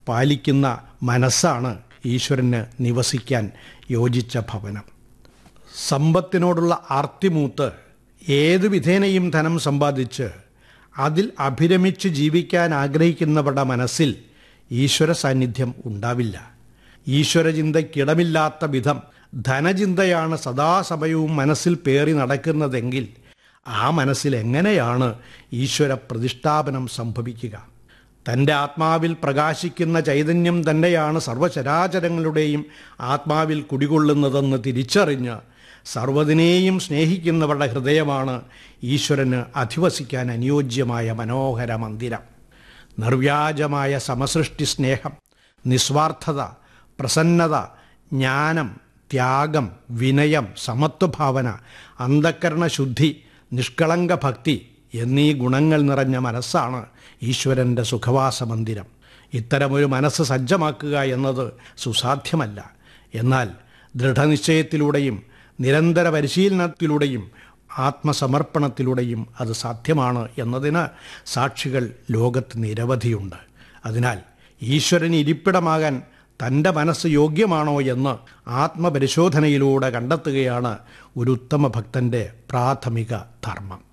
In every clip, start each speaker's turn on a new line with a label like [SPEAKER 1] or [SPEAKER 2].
[SPEAKER 1] പാലിക്കുന്ന മനസ്സാണ് ഈശ്വരന് നിവസിക്കാൻ യോജിച്ച ഭവനം സമ്പത്തിനോടുള്ള ആർത്തിമൂത്ത് ഏതു വിധേനയും ധനം സമ്പാദിച്ച് അതിൽ അഭിരമിച്ച് ജീവിക്കാൻ ആഗ്രഹിക്കുന്നവരുടെ മനസ്സിൽ ഈശ്വര സാന്നിധ്യം ഉണ്ടാവില്ല ഈശ്വരചിന്തയ്ക്കിടമില്ലാത്ത വിധം ധനചിന്തയാണ് സദാസമയവും മനസ്സിൽ പേറി നടക്കുന്നതെങ്കിൽ ആ മനസ്സിൽ എങ്ങനെയാണ് ഈശ്വര പ്രതിഷ്ഠാപനം സംഭവിക്കുക തൻ്റെ ആത്മാവിൽ പ്രകാശിക്കുന്ന ചൈതന്യം തന്നെയാണ് സർവചരാചരങ്ങളുടെയും ആത്മാവിൽ കുടികൊള്ളുന്നതെന്ന് തിരിച്ചറിഞ്ഞ് സർവ്വതിനെയും സ്നേഹിക്കുന്നവരുടെ ഹൃദയമാണ് ഈശ്വരന് അധിവസിക്കാൻ അനുയോജ്യമായ മനോഹര മന്ദിരം നിർവ്യാജമായ സമസൃഷ്ടി സ്നേഹം നിസ്വാർത്ഥത പ്രസന്നത ജ്ഞാനം ത്യാഗം വിനയം സമത്വഭാവന അന്ധക്കരണ ശുദ്ധി നിഷ്കളങ്ക ഭക്തി എന്നീ ഗുണങ്ങൾ നിറഞ്ഞ മനസ്സാണ് ഈശ്വരൻ്റെ സുഖവാസ മന്ദിരം ഇത്തരമൊരു മനസ്സ് സജ്ജമാക്കുക എന്നത് സുസാധ്യമല്ല എന്നാൽ ദൃഢനിശ്ചയത്തിലൂടെയും നിരന്തര പരിശീലനത്തിലൂടെയും ആത്മസമർപ്പണത്തിലൂടെയും അത് സാധ്യമാണ് എന്നതിന് സാക്ഷികൾ ലോകത്ത് നിരവധിയുണ്ട് അതിനാൽ ഈശ്വരന് ഇരിപ്പിടമാകാൻ തൻ്റെ മനസ്സ് യോഗ്യമാണോ എന്ന് ആത്മപരിശോധനയിലൂടെ കണ്ടെത്തുകയാണ് ഒരു ഉത്തമ ഭക്തൻ്റെ പ്രാഥമിക ധർമ്മം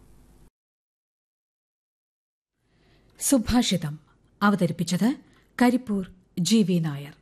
[SPEAKER 2] സുഭാഷിതം അവതരിപ്പിച്ചത് കരിപ്പൂർ ജി വി നായർ